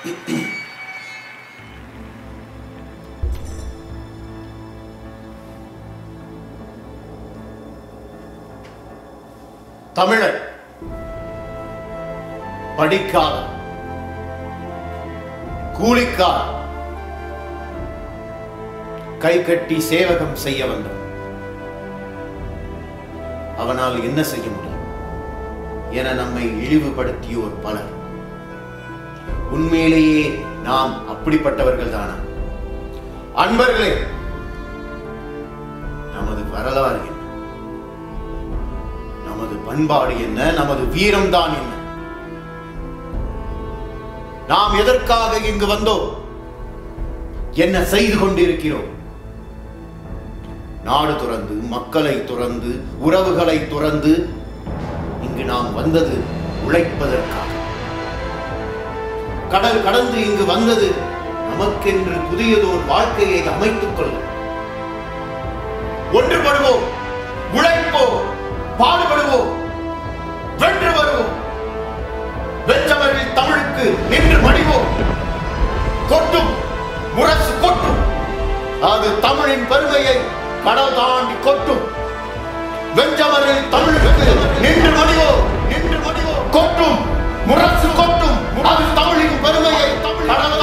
தமிழர் படிக்காத கூலிக்கார கை கட்டி சேவகம் செய்ய வந்தவன் அவனால் என்ன செய்ய முடியும் என நம்மை இழிவுபடுத்தியோர் பலர் உண்மையிலேயே நாம் அப்படிப்பட்டவர்கள் தானா அன்பர்களே நமது வரலாறு என்ன நமது பண்பாடு என்ன நமது வீரம்தான் என்ன நாம் எதற்காக இங்கு வந்தோம் என்ன செய்து கொண்டிருக்கிறோம் நாடு துறந்து மக்களை துறந்து உறவுகளை துறந்து இங்கு நாம் வந்தது உழைப்பதற்காக கடல் கடந்து இங்கு வந்தது நமக்கென்று புதியதோர் வாழ்க்கையை அமைத்துக் கொள்ள ஒன்றுபடுவோம் உழைப்போம் பாடுபடுவோம் வென்று வருவோம் வென்றவர்கள் தமிழுக்கு நின்று மடிவோம் கொட்டும் முரசு கொட்டும் அது தமிழின் பெருமையை கடல் தாண்டி கொட்டும் வென்றவர்கள் தமிழுக்கு நின்று மடிவோம் நின்று மடிவோம் கொட்டும் முரசு கொட்டும் அது தமிழின் பெருமையை கடல்